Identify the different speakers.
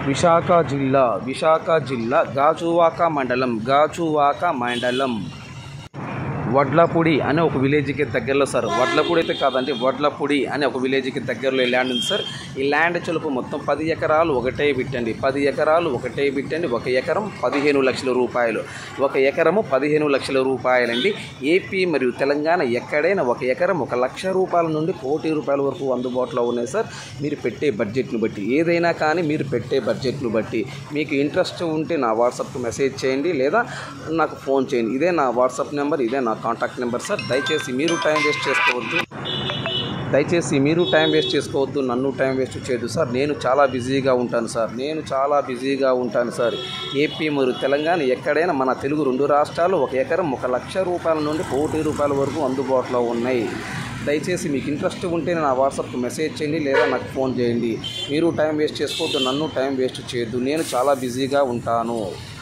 Speaker 1: విశాఖ జిల్లా విశాఖ జిల్లా గాజువాక మండలం గాజువాక మండలం వడ్లపూడి అనే ఒక విలేజ్కి దగ్గరలో సార్ వడ్లపూడి అయితే కాదండి వడ్లపూడి అనే ఒక విలేజ్కి దగ్గరలో ఈ ల్యాండ్ ఉంది సార్ ఈ ల్యాండ్ చెలుపు మొత్తం పది ఎకరాలు ఒకటే బిట్టండి పది ఎకరాలు ఒకటే బిట్టండి ఒక ఎకరం పదిహేను లక్షల రూపాయలు ఒక ఎకరము పదిహేను లక్షల రూపాయలండి ఏపీ మరియు తెలంగాణ ఎక్కడైనా ఒక ఎకరం ఒక లక్ష రూపాయల నుండి కోటి రూపాయల వరకు అందుబాటులో ఉన్నాయి సార్ మీరు పెట్టే బడ్జెట్ను బట్టి ఏదైనా కానీ మీరు పెట్టే బడ్జెట్ను బట్టి మీకు ఇంట్రెస్ట్ ఉంటే నా వాట్సాప్కి మెసేజ్ చేయండి లేదా నాకు ఫోన్ చేయండి ఇదే నా వాట్సాప్ నెంబర్ ఇదే నా కాంటాక్ట్ నెంబర్ సార్ దయచేసి మీరు టైం వేస్ట్ చేసుకోవద్దు దయచేసి మీరు టైం వేస్ట్ చేసుకోవద్దు నన్ను టైం వేస్ట్ చేయొద్దు సార్ నేను చాలా బిజీగా ఉంటాను సార్ నేను చాలా బిజీగా ఉంటాను సార్ ఏపీ మరియు తెలంగాణ ఎక్కడైనా మన తెలుగు రెండు రాష్ట్రాలు ఒక ఎకరం ఒక లక్ష రూపాయల నుండి కోటి రూపాయల వరకు అందుబాటులో ఉన్నాయి దయచేసి మీకు ఇంట్రెస్ట్ ఉంటే నా వాట్సాప్కి మెసేజ్ చేయండి లేదా నాకు ఫోన్ చేయండి మీరు టైం వేస్ట్ చేసుకోవద్దు నన్ను టైం వేస్ట్ చేయొద్దు నేను చాలా బిజీగా ఉంటాను